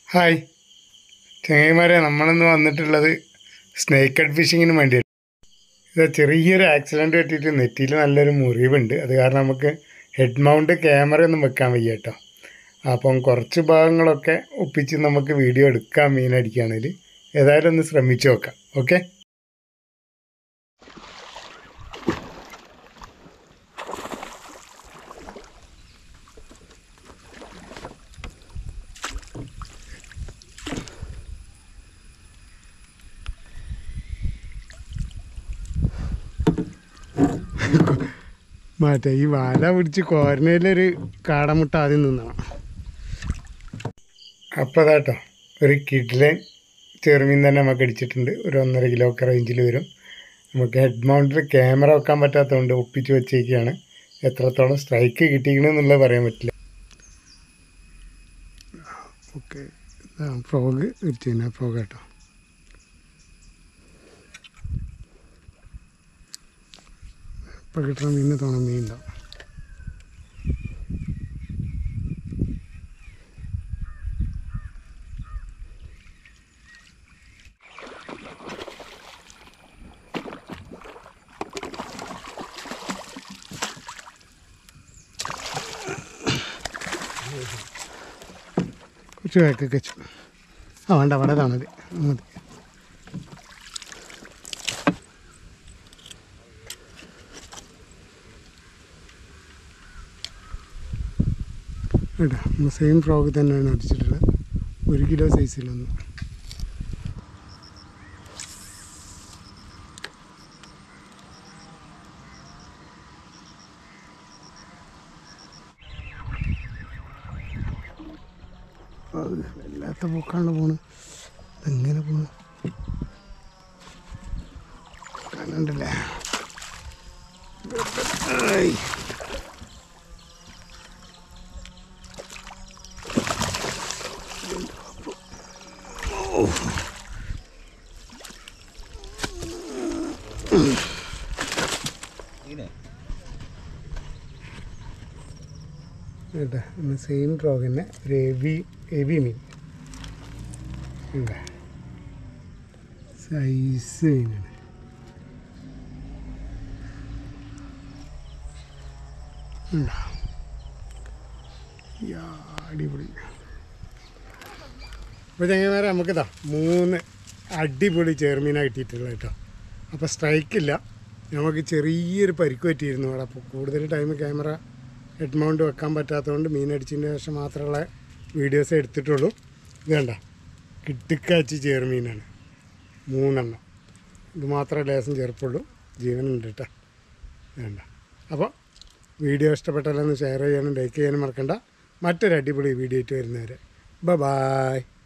Hi ചങ്ങായിമാരെ നമ്മളിന്ന് വന്നിട്ടുള്ളത് സ്നേക്ക് കട്ട് ഫിഷിങ്ങിന് വേണ്ടിയിട്ട് ഇത് ചെറിയൊരു ആക്സിഡൻറ്റ് പറ്റിയിട്ട് നെറ്റിയിൽ നല്ലൊരു മുറിവുണ്ട് അത് കാരണം നമുക്ക് ഹെഡ് മൗണ്ട് ക്യാമറ ഒന്നും വെക്കാൻ വയ്യ കേട്ടോ അപ്പം കുറച്ച് ഭാഗങ്ങളൊക്കെ ഒപ്പിച്ച് നമുക്ക് വീഡിയോ എടുക്കാം മീനടിക്കുകയാണെങ്കിൽ ഏതായാലും ഒന്ന് ശ്രമിച്ചു നോക്കാം ഓക്കെ മറ്റേ ഈ വല പിടിച്ച് കോരനയിലൊരു കാടമുട്ട ആദ്യം നിന്നണം അപ്പോൾ അതാട്ടോ ഒരു കിഡ്ലൻ ചെറുമീൻ തന്നെ നമുക്ക് അടിച്ചിട്ടുണ്ട് ഒരു ഒന്നര കിലോ ഒക്കെ റേഞ്ചിൽ വരും നമുക്ക് ഹെഡ് മൗണ്ടിൽ ക്യാമറ വെക്കാൻ പറ്റാത്തതുകൊണ്ട് ഒപ്പിച്ച് വെച്ചേക്കാണ് എത്രത്തോളം സ്ട്രൈക്ക് കിട്ടിക്കണമെന്നുള്ളത് പറയാൻ പറ്റില്ല ഓക്കെ ഫ്രോഗ് ഇരിച്ചു ഫ്രോഗ് കേട്ടോ ഇപ്പം കിട്ടുന്ന മീനിന് തോന്നുന്ന മീൻ ഉണ്ടാവും കുറച്ച് വേക്കൊക്കെ വെച്ചു ആ വേണ്ട അവിടെ മതി മതി കേട്ടോ നമ്മൾ സെയിം ഫ്രോക്ക് തന്നെയാണ് അടിച്ചിട്ടുള്ളത് ഒരു കിലോ സൈസിലൊന്ന് അത് വല്ലാത്ത പോക്കാണല്ലോ പോണ് എങ്ങനെ പോണ് കാണണ്ടല്ലേ ഐ. കേട്ടാ സെയിം ഫ്രോഗ് തന്നെ ഒരു എവി എവി മീൻ എന്താ സൈസ് മീനാണ് ഉണ്ടോ? യാ, അടിപൊളി അപ്പോൾ ചങ്ങന്മാരെ നമുക്കിതാ മൂന്ന് അടിപൊളി ചെയർമീനാണ് കിട്ടിയിട്ടുള്ളത് കേട്ടോ അപ്പോൾ സ്ട്രൈക്കില്ല നമുക്ക് ചെറിയൊരു പരിക്ക് പറ്റിയിരുന്നു അവിടെ അപ്പോൾ കൂടുതൽ ടൈം ക്യാമറ ഹെഡ് മൗണ്ട് വെക്കാൻ പറ്റാത്തതുകൊണ്ട് മീനടിച്ചതിന് ശേഷം മാത്രമുള്ള വീഡിയോസ് എടുത്തിട്ടുള്ളൂ ഇത് കണ്ട കിട്ടിക്കാച്ചി ചെയർമീനാണ് മൂന്നെണ്ണം ഇത് മാത്രമേ ലേസം ചേർപ്പുള്ളൂ ജീവനുണ്ട് കേട്ടോ വേണ്ട അപ്പോൾ വീഡിയോ ഇഷ്ടപ്പെട്ടാലൊന്ന് ഷെയർ ചെയ്യാനും ലൈക്ക് ചെയ്യാനും മറക്കണ്ട മറ്റൊരു അടിപൊളി വീഡിയോ ആയിട്ട് വരുന്നവരെ ബ ബായ്